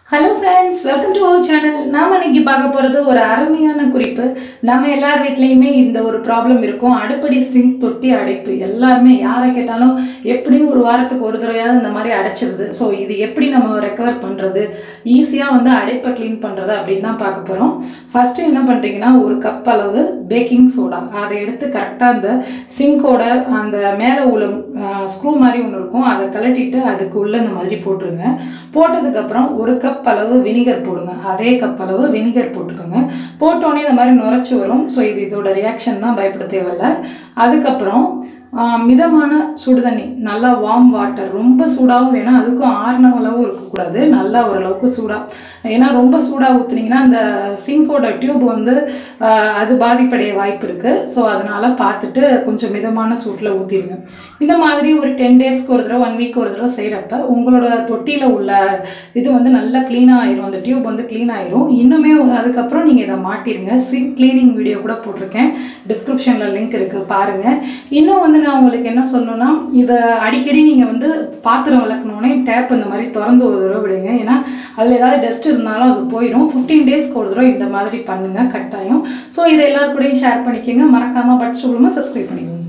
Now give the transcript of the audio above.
hello friends welcome to our channel நாம் இன்னைக்கு பார்க்க போகிறது ஒரு அருமையான குறிப்பு நம்ம எல்லார் வீட்லேயுமே இந்த ஒரு ப்ராப்ளம் இருக்கும் அடுப்படி சிங்க் தொட்டி அடைப்பு எல்லாருமே யாரை கேட்டாலும் எப்படியும் ஒரு வாரத்துக்கு ஒரு தடவையாவது இந்த மாதிரி அடைச்சிருது ஸோ இது எப்படி நம்ம ரெக்கவர் பண்ணுறது ஈஸியாக வந்து அடைப்பை க்ளீன் பண்ணுறது அப்படின்னு தான் பார்க்க போகிறோம் ஃபஸ்ட்டு என்ன பண்ணுறீங்கன்னா ஒரு கப் அளவு பேக்கிங் சோடா அதை எடுத்து கரெக்டாக அந்த சிங்கோட அந்த மேலே உள்ள ஸ்க்ரூ மாதிரி ஒன்று இருக்கும் அதை கழட்டிட்டு அதுக்கு உள்ள இந்த மாதிரி போட்டுருங்க போட்டதுக்கப்புறம் ஒரு கப் அளவு வினிகர் போடுங்க அதே கப் அளவு வினிகர் போட்டுக்கோங்க போட்டோடனே இந்த மாதிரி நுரைச்சி வரும் ஸோ இது இதோட ரியாக்ஷன் தான் பயப்பட தேவையில்ல அதுக்கப்புறம் ஆஹ், மிதமான சுடு தண்ணி நல்லா வார்ம் வாட்டர் ரொம்ப சூடாகவும் வேணாம் அதுக்கும் ஆறுன அளவும் இருக்கக்கூடாது நல்லா ஓரளவுக்கு சூடாக ஏன்னா ரொம்ப சூடாக ஊற்றுனீங்கன்னா அந்த சிங்கோட டியூப் வந்து ஆஹ், அது பாதிப்படைய வாய்ப்பு இருக்குது ஸோ அதனால் பார்த்துட்டு கொஞ்சம் மிதமான சூட்டில் ஊற்றிடுங்க இந்த மாதிரி ஒரு டென் டேஸ்க்கு ஒரு தடவை ஒன் வீக் ஒரு தடவை செய்கிறப்ப உங்களோட தொட்டியில் உள்ள இது வந்து நல்லா க்ளீனாக ஆயிரும் அந்த டியூப் வந்து க்ளீன் ஆயிரும் இன்னுமே அதுக்கப்புறம் நீங்கள் இதை மாட்டிடுங்க சிங்க் க்ளீனிங் வீடியோ கூட போட்டிருக்கேன் டிஸ்கிரிப்ஷனில் லிங்க் இருக்குது பாருங்கள் இன்னும் வந்து நான் உங்களுக்கு என்ன சொல்லணும்னா இதை அடிக்கடி நீங்கள் வந்து பாத்திரம் விளக்கணுன்னே டேப் இந்த மாதிரி திறந்து ஒரு தடவை விடுங்க ஏன்னா அதில் ஏதாவது டஸ்ட் இருந்தாலும் அது போயிடும் ஃபிஃப்டீன் டேஸ்க்கு ஒரு தடவை இந்த மாதிரி பண்ணுங்கள் கட்டாயம் ஸோ இதை எல்லாருக்கூடையும் ஷேர் பண்ணிக்கோங்க மறக்காமல் பட்ஸ் சப்ஸ்கிரைப் பண்ணிக்கோங்க